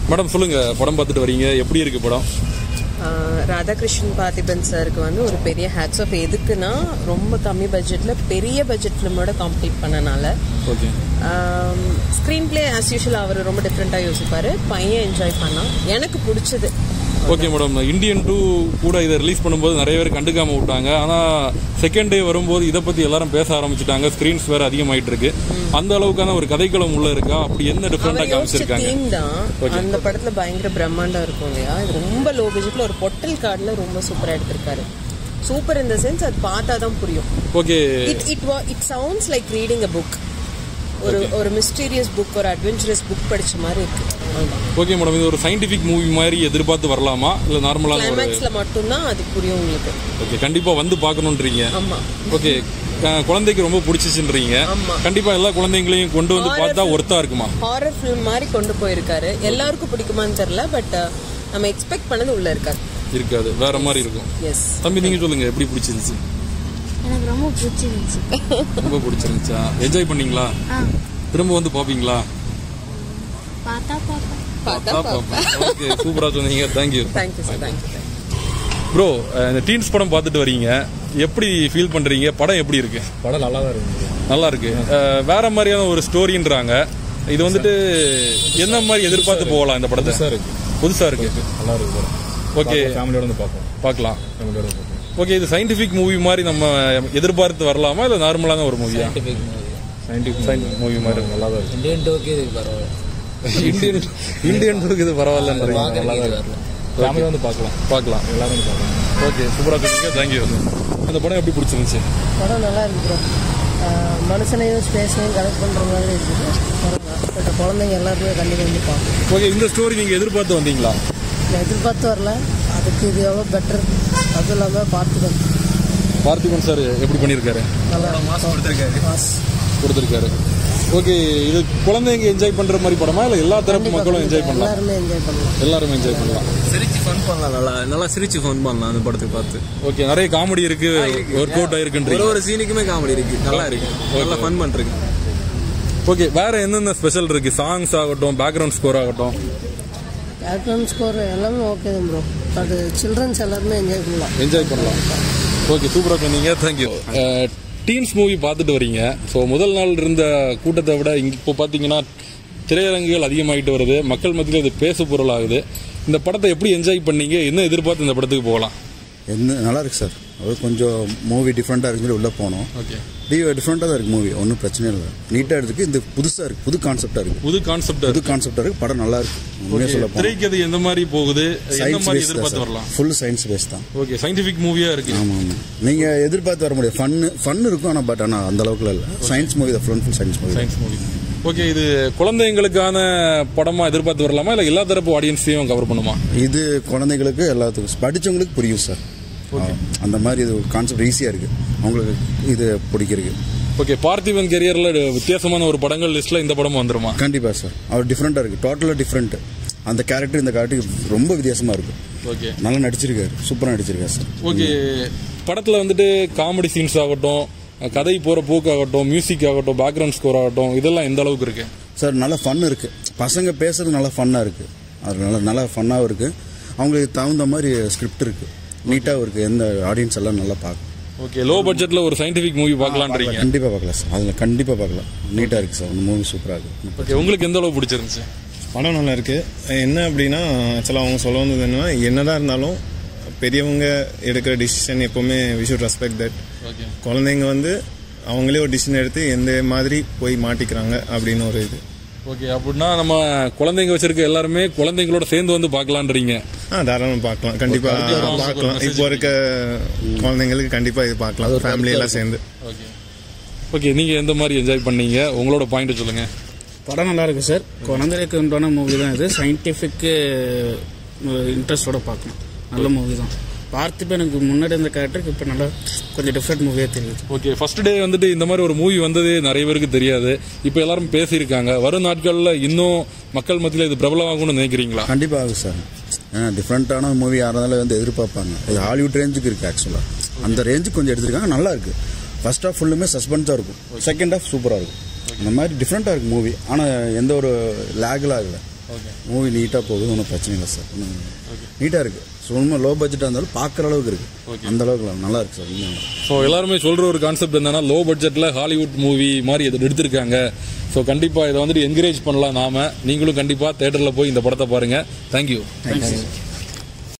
Madam சொல்லுங்க படம் பார்த்துட்டு வரீங்க எப்படி இருக்கு படம் ஆஹ் ராதாகிருஷ்ணன் பார்த்திபன் சாருக்கு வந்து ஒரு பெரிய ஹேட்ஸ் ஆஃப் எதுக்குன்னா ரொம்ப கம்மி பட்ஜெட்ல பெரிய பட்ஜெட் ஃபிலிமோட காம்பீட் பண்ணனால okay screen play as usual அவர் ரொம்ப டிஃப்ரெண்ட்டாக யோசிப்பாரு பையன் என்ஜாய் பண்ணான் எனக்கு பிடிச்சது ஓகே மேடம் இந்தியன் டூ கூட இதை ரிலீஸ் பண்ணும்போது நிறைய பேர் கண்டுக்காம விட்டாங்க ஆனா செகண்ட் டே வரும்போது இதை பத்தி எல்லாரும் பேச ஆரம்பிச்சிட்டாங்க ஸ்கிரீன்ஸ் வேற அதிகமாயிட்டு இருக்கு அந்த அளவுக்கான ஒரு கதைக்களம் உள்ள இருக்கா அப்படி என்ன டிஃப்ரெண்டா அவர் யோசிச்ச காமிச்சிருக்காங்க தீம் தான் அந்த படத்துல பயங்கர பிரம்மாண்டம் இருக்கும் இல்லையா இது ரொம்ப லோ பட்ஜெட்ல ஒரு பொட்டல் கார்டுல ரொம்ப சூப்பரா எடுத்திருக்காரு சூப்பர் இந்த சென்ஸ் அது பார்த்தா தான் புரியும் okay it it it sounds like reading a book ஒரு ஒரு மிஸ்டீரியஸ் புக் ஒரு அட்வென்ச்சரஸ் புக் படிச்ச மாதிரி இருக்கு அவ்வளவுதான். ஓகே மேடம் இது ஒரு சயின்டிபிக் மூவி மாதிரி எதிர்பார்த்து வரலாமா இல்ல நார்மலான ஒரு கிளைமேக்ஸ்ல மட்டும்தான் அது புரியும் உங்களுக்கு ஓகே கண்டிப்பா வந்து பார்க்கணுன்றீங்க ஆமா ஓகே அஹ், குழந்தைக்கு ரொம்ப பிடிச்சிச்சுன்றீங்க ஆமா. கண்டிப்பா எல்லா குழந்தைங்களையும் கொண்டு வந்து பார்த்தா ஒர்த்தா இருக்குமா ஹாரர் ஃபிலிம் மாதிரி கொண்டு போயிருக்காரு எல்லாருக்கும் பிடிக்குமான்னு தெரியல பட் நம்ம எக்ஸ்பெக்ட் பண்ணது உள்ள இருக்காரு இருக்காது வேற மாதிரி இருக்கும் எஸ் தம்பி நீங்க சொல்லுங்க எப்படி பிடிச்சிருந்துச்சு எனக்கு ரொம்ப பிடிச்சிருந்துச்சு ரொம்ப பிடிச்சிருந்துச்சா என்ஜாய் பண்ணீங்களா ஆ திரும்ப வந்து பாப்பீங்களா பார்த்தா பார்ப்பேன் பார்த்தா ஓகே சூப்பரா சொன்னீங்க thank you thank you sir thank you bro இந்த டீன்ஸ் படம் பார்த்துட்டு வரீங்க எப்படி ஃபீல் பண்றீங்க படம் எப்படி இருக்கு படம் நல்லா தான் இருக்கு நல்லா இருக்கு அஹ், வேற மாதிரியான ஒரு ஸ்டோரின்றாங்க இது வந்துட்டு என்ன மாதிரி எதிர்பார்த்து போகலாம் இந்த படத்தை புதுசா இருக்கு புதுசா இருக்கு நல்லா இருக்கு படம் ஓகே ஃபேமிலியோட வந்து பார்ப்போம் பார்க்கலாம் ஃபேமிலியோட பார்ப்போம் ஓகே இது சயின்டிபிக் மூவி மாதிரி நம்ம எதிர்பார்த்து வரலாமா இல்ல நார்மலான ஒரு மூவியா சயின்டிஃபிக் சயின்டிபிக் மூவி மாதிரி இருக்கும். நல்லா தான் இருக்கு இந்தியன் டோக்கு இது பரவாயில்ல இந்தியன் இந்தியன் இது பரவாயில்லன்றீங்க நல்லா தான் இருக்கு ஃபேமிலி வந்து பார்க்கலாம் பார்க்கலாம் எல்லாரும் வந்து பார்க்கலாம் ஓகே சூப்பரா சொன்னீங்க தேங்க்யூ அந்த படம் எப்படி பிடிச்சிருந்துச்சு படம் நல்லா இருக்கு ப்ரோ மனுஷனையும் ஸ்பேஸையும் கனெக்ட் பண்ணுற மாதிரி இருக்குது படம் பட் குழந்தைங்க எல்லாருமே கண்டிப்பாக வந்து பார்க்கணும் ஓகே இந்த ஸ்டோரி நீங்க எதிர்பார்த்து வந்தீங்களா நான் எதிர்பார்த்து வரல அதுக்கு இது எவ்வளோ பெட்டர் அதுவும் இல்லாமல் பார்த்துக்கணும் பார்த்திபன் சார் எப்படி பண்ணியிருக்காரு நல்லா மாஸ் கொடுத்துருக்காரு ஓகே இது குழந்தைங்க என்ஜாய் பண்ற மாதிரி படமா இல்ல எல்லா தரப்பு மக்களும் என்ஜாய் பண்ணலாம் எல்லாருமே என்ஜாய் பண்ணலாம் எல்லாருமே என்ஜாய் பண்ணலாம் சிரிச்சு ஃபன் பண்ணலாம் நல்லா நல்லா சிரிச்சு ஃபன் பண்ணலாம் அந்த படத்துக்கு பார்த்து ஓகே நிறைய காமெடி இருக்கு ஒர்க் அவுட் ஒரு ஆயிருக்குன்றீங்க ஒரு சீனுக்குமே காமெடி இருக்கு நல்லா இருக்கு நல்லா ஃபன் பண்றீங்க ஓகே வேற என்னென்ன ஸ்பெஷல் இருக்கு சாங்ஸ் ஆகட்டும் பேக்ரவுண்ட் ஸ்கோர் ஆகட்டும் பேக்ரவுண்ட் ஸ்கோர் எல்லாமே ஓகே தான் ப்ரோ பட் சில்ட்ரன்ஸ் எல்லாருமே என்ஜாய் பண்ணலாம் என்ஜாய் பண்ணலாம் ஓகே சூப்பரா சொன்னீங்க தேங்க்யூ டீன்ஸ் மூவி பார்த்துட்டு வரீங்க ஸோ முதல் நாள் இருந்த கூட்டத்தை விட இங்க இப்போ பார்த்தீங்கன்னா திரையரங்குகள் அதிகமாகிட்டு வருது மக்கள் மத்தியில் இது பேசு பொருளாகுது இந்த படத்தை எப்படி என்ஜாய் பண்ணீங்க என்ன எதிர்பார்த்து இந்த படத்துக்கு போகலாம் என்ன நல்லா இருக்கு சார் அது கொஞ்சம் மூவி டிஃப்ரெண்ட்டாக இருக்குன்னு சொல்லி உள்ளே போனோம் ஓகே டி டிஃப்ரெண்ட்டாக தான் இருக்கு மூவி ஒன்றும் பிரச்சனை இல்லை நீட்டாக இருக்கு இந்த புதுசாக இருக்கு புது கான்செப்டாக இருக்கு புது கான்செப்ட் புது கான்செப்டாக இருக்கு படம் நல்லா இருக்கு உண்மையாக சொல்ல போனால் திரைக்கு அது எந்த மாதிரி போகுது எந்த சயின்ஸ் மாதிரி பேஸ் தான் எதிர்பார்த்து சார் வரலாம் ஃபுல் சயின்ஸ் பேஸ் தான் ஓகே சயின்டிபிக் மூவியா இருக்கு ஆமாம் ஆமாம் நீங்கள் எதிர்பார்த்து வர முடியாது ஃபன்னு ஃபன் இருக்கும் ஆனால் பட் ஆனால் அந்த அளவுக்கு இல்லை சயின்ஸ் மூவி தான் full full science movie science movie okay இது குழந்தைங்களுக்கான படமா எதிர்பார்த்து வரலாமா இல்ல எல்லா தரப்பு ஆடியன்ஸையும் கவர் பண்ணுமா இது குழந்தைங்களுக்கு எல்லாத்துக்கும் படித்தவங்களுக்கு புரியும் சார் அந்த மாதிரி இது கான்செப்ட் ஈஸியாக இருக்கு அவங்களுக்கு இது பிடிக்கிறதுக்கு ஓகே பார்த்திபன் கெரியர்ல வித்தியாசமான ஒரு படங்கள் லிஸ்ட்ல இந்த படமும் வந்துருமா கண்டிப்பாக சார் அவர் டிஃப்ரெண்ட்டாக இருக்குது டோட்டலாக டிஃப்ரெண்ட் அந்த கேரக்டர் இந்த கேரக்டர் ரொம்ப வித்தியாசமாக இருக்கு ஓகே நல்லா நடிச்சிருக்காரு சூப்பராக நடிச்சிருக்காரு சார் ஓகே படத்துல வந்துட்டு காமெடி சீன்ஸ் ஆகட்டும் கதை போற போக்கு ஆகட்டும் மியூசிக் ஆகட்டும் பேக்ரவுண்ட் ஸ்கோர் ஆகட்டும் இதெல்லாம் எந்த அளவுக்கு இருக்கு சார் நல்லா ஃபன் இருக்கு பசங்க பேசுறது நல்லா ஃபன்னாக இருக்கு அது நல்லா நல்லா ஃபன்னாகவும் இருக்கு அவங்களுக்கு தகுந்த மாதிரி ஸ்கிரிப்ட் இருக்கு நீட்டாகவும் இருக்கு எந்த ஆடியன்ஸ் எல்லாம் நல்லா பார்க்கும் ஓகே லோ பட்ஜெட்ல ஒரு சயின்டிபிக் மூவி பார்க்கலான்றீங்க கண்டிப்பாக பார்க்கலாம் சார் அதில் கண்டிப்பாக பார்க்கலாம் நீட்டாக இருக்கு சார் அந்த மூவி சூப்பராக இருக்கு ஓகே உங்களுக்கு எந்த அளவு பிடிச்சிருந்துச்சு படம் நல்லா இருக்கு என்ன அப்படின்னா ஆக்சுவலாக அவங்க சொல்ல வந்தது என்னன்னா என்னதான் இருந்தாலும் பெரியவங்க எடுக்கிற டிசிஷன் எப்பவுமே we should respect that okay குழந்தைங்க வந்து அவங்களே ஒரு டிசிஷன் எடுத்து எந்த மாதிரி போய் மாட்டிக்கிறாங்க அப்படின்னு ஒரு இது ஓகே அப்படின்னா நம்ம குழந்தைங்க வச்சிருக்க எல்லாருமே குழந்தைங்களோட சேர்ந்து வந்து பார்க்கலான்றீங்க ஆ தாராளம் பார்க்கலாம் கண்டிப்பா பார்க்கலாம் இப்போ இருக்க குழந்தைங்களுக்கு கண்டிப்பா இது பார்க்கலாம் ஃபேமிலி எல்லாம் சேர்ந்து ஓகே ஓகே நீங்க எந்த மாதிரி என்ஜாய் பண்ணீங்க உங்களோட பாயிண்ட் சொல்லுங்க படம் நல்லா இருக்கு சார் குழந்தைகளுக்கு உண்டான மூவி தான் இது சயின்டிஃபிக்கு இன்ட்ரெஸ்டோட பார்க்கணும் நல்ல மூவி தான் பார்த்திபன் எனக்கு முன்னாடி இருந்த கேரக்டருக்கு இப்போ நல்லா கொஞ்சம் டிஃப்ரெண்ட் மூவியாக தெரியுது ஓகே ஃபர்ஸ்ட் டே வந்துட்டு இந்த மாதிரி ஒரு மூவி வந்ததே நிறைய பேருக்கு தெரியாது இப்போ எல்லாரும் பேசியிருக்காங்க வரும் நாட்கள்ல இன்னும் மக்கள் மத்தியில் இது பிரபலமாகும்னு நினைக்கிறீங்களா கண்டிப்பாக ஆகும் சார் ஏன்னா டிஃப்ரெண்ட்டான மூவி யாராலும் வந்து எதிர்பார்ப்பாங்க இது ஹாலிவுட் ரேஞ்சுக்கு இருக்கு ஆக்சுவலாக அந்த ரேஞ்சுக்கு கொஞ்சம் எடுத்திருக்காங்க நல்லா இருக்கு ஃபர்ஸ்ட் ஹாஃப் ஃபுல்லுமே சஸ்பென்ஸாக இருக்கும் செகண்ட் ஹாஃப் சூப்பராக இருக்கும் அந்த மாதிரி டிஃப்ரெண்ட்டாக இருக்கு மூவி ஆனால் எந்த ஒரு லேக்லாம் ஆகல மூவி நீட்டாக போகுது ஒன்றும் பிரச்சனை இல்லை சார் நீட்டாக இருக்குது சும்மா லோ பட்ஜெட்டாக இருந்தாலும் பார்க்குற அளவுக்கு இருக்குது அந்த அளவுக்கு நல்லா இருக்கு சார் உண்மையாக ஸோ எல்லாருமே சொல்ற ஒரு கான்செப்ட் என்னன்னா லோ பட்ஜெட்ல ஹாலிவுட் மூவி மாதிரி இதை எடுத்திருக்காங்க ஸோ கண்டிப்பா இதை வந்துட்டு என்கரேஜ் பண்ணலாம் நாம நீங்களும் கண்டிப்பா தேட்டர்ல போய் இந்த படத்தை பாருங்க தேங்க்யூ தேங்க்யூ